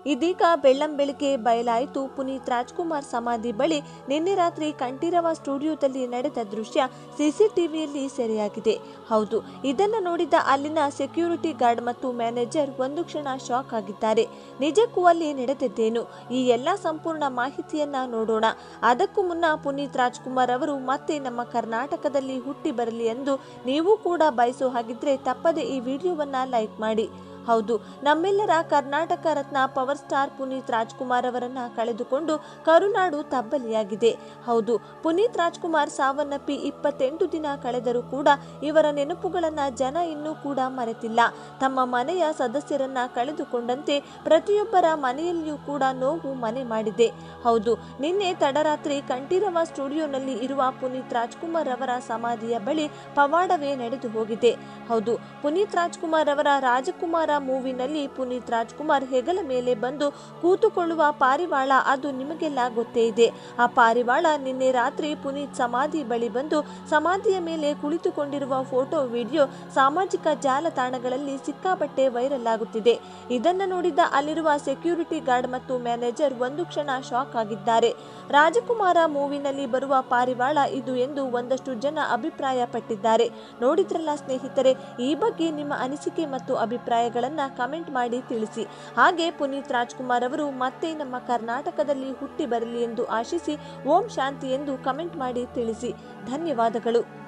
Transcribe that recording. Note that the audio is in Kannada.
ಇದೀಗ ಬೆಳ್ಳಂಬೆಳಗ್ಗೆ ಬಯಲಾಯಿತು ಪುನೀತ್ ರಾಜ್ಕುಮಾರ್ ಸಮಾಧಿ ಬಳಿ ನಿನ್ನೆ ರಾತ್ರಿ ಕಂಠೀರವ ಸ್ಟುಡಿಯೋದಲ್ಲಿ ನಡೆದ ದೃಶ್ಯ ಸಿಸಿಟಿವಿಯಲ್ಲಿ ಸೆರೆಯಾಗಿದೆ ಹೌದು ಇದನ್ನು ನೋಡಿದ ಅಲ್ಲಿನ ಸೆಕ್ಯೂರಿಟಿ ಗಾರ್ಡ್ ಮತ್ತು ಮ್ಯಾನೇಜರ್ ಒಂದು ಕ್ಷಣ ಶಾಕ್ ಆಗಿದ್ದಾರೆ ನಿಜಕ್ಕೂ ಅಲ್ಲಿ ನಡೆದದ್ದೇನು ಈ ಎಲ್ಲ ಸಂಪೂರ್ಣ ಮಾಹಿತಿಯನ್ನ ನೋಡೋಣ ಅದಕ್ಕೂ ಮುನ್ನ ಪುನೀತ್ ರಾಜ್ಕುಮಾರ್ ಅವರು ಮತ್ತೆ ನಮ್ಮ ಕರ್ನಾಟಕದಲ್ಲಿ ಹುಟ್ಟಿ ಬರಲಿ ಎಂದು ನೀವು ಕೂಡ ಬಯಸೋ ಹಾಗಿದ್ರೆ ತಪ್ಪದೆ ಈ ವಿಡಿಯೋವನ್ನ ಲೈಕ್ ಮಾಡಿ ಹೌದು ನಮ್ಮೆಲ್ಲರ ಕರ್ನಾಟಕ ರತ್ನ ಪವರ್ ಸ್ಟಾರ್ ಪುನೀತ್ ರಾಜ್ಕುಮಾರ್ ಅವರನ್ನ ಕಳೆದುಕೊಂಡು ಕರುನಾಡು ತಬ್ಬಲಿಯಾಗಿದೆ ಹೌದು ಪುನೀತ್ ರಾಜ್ಕುಮಾರ್ ಸಾವನ್ನಪ್ಪಿ ಇಪ್ಪತ್ತೆಂಟು ದಿನ ಕಳೆದರೂ ಕೂಡ ಇವರ ನೆನಪುಗಳನ್ನ ಜನ ಇನ್ನೂ ಕೂಡ ಮರೆತಿಲ್ಲ ತಮ್ಮ ಮನೆಯ ಸದಸ್ಯರನ್ನ ಕಳೆದುಕೊಂಡಂತೆ ಪ್ರತಿಯೊಬ್ಬರ ಮನೆಯಲ್ಲಿಯೂ ಕೂಡ ನೋವು ಮನೆ ಮಾಡಿದೆ ಹೌದು ನಿನ್ನೆ ತಡರಾತ್ರಿ ಕಂಠೀರವ ಸ್ಟುಡಿಯೋನಲ್ಲಿ ಇರುವ ಪುನೀತ್ ರಾಜ್ಕುಮಾರ್ ಅವರ ಸಮಾಧಿಯ ಬಳಿ ಪವಾಡವೇ ನಡೆದು ಹೋಗಿದೆ ಹೌದು ಪುನೀತ್ ರಾಜ್ಕುಮಾರ್ ಅವರ ರಾಜಕುಮಾರ ಮೂವಿನಲ್ಲಿ ಪುನೀತ್ ರಾಜ್ಕುಮಾರ್ ಹೆಗಲ ಮೇಲೆ ಬಂದು ಕೂತುಕೊಳ್ಳುವ ಪಾರಿವಾಳ ಅದು ನಿಮಗೆಲ್ಲ ಗೊತ್ತೇ ಇದೆ ಆ ಪಾರಿವಾಳ ನಿನ್ನೆ ರಾತ್ರಿ ಪುನೀತ್ ಸಮಾಧಿ ಬಳಿ ಬಂದು ಸಮಾಧಿಯ ಮೇಲೆ ಕುಳಿತುಕೊಂಡಿರುವ ಫೋಟೋ ವಿಡಿಯೋ ಸಾಮಾಜಿಕ ಜಾಲತಾಣಗಳಲ್ಲಿ ಸಿಕ್ಕಾಪಟ್ಟೆ ವೈರಲ್ ಆಗುತ್ತಿದೆ ಇದನ್ನು ನೋಡಿದ ಅಲ್ಲಿರುವ ಸೆಕ್ಯೂರಿಟಿ ಗಾರ್ಡ್ ಮತ್ತು ಮ್ಯಾನೇಜರ್ ಒಂದು ಕ್ಷಣ ಶಾಕ್ ಆಗಿದ್ದಾರೆ ರಾಜಕುಮಾರ ಮೂವಿನಲ್ಲಿ ಬರುವ ಪಾರಿವಾಳ ಇದು ಎಂದು ಒಂದಷ್ಟು ಜನ ಅಭಿಪ್ರಾಯ ಪಟ್ಟಿದ್ದಾರೆ ನೋಡಿದ್ರಲ್ಲ ಸ್ನೇಹಿತರೆ ಈ ಬಗ್ಗೆ ನಿಮ್ಮ ಅನಿಸಿಕೆ ಮತ್ತು ಅಭಿಪ್ರಾಯಗಳನ್ನ ಕಮೆಂಟ್ ಮಾಡಿ ತಿಳಿಸಿ ಹಾಗೆ ಪುನೀತ್ ರಾಜ್ಕುಮಾರ್ ಅವರು ಮತ್ತೆ ನಮ್ಮ ಕರ್ನಾಟಕದಲ್ಲಿ ಹುಟ್ಟಿ ಬರಲಿ ಎಂದು ಆಶಿಸಿ ಓಂ ಶಾಂತಿ ಎಂದು ಕಮೆಂಟ್ ಮಾಡಿ ತಿಳಿಸಿ ಧನ್ಯವಾದಗಳು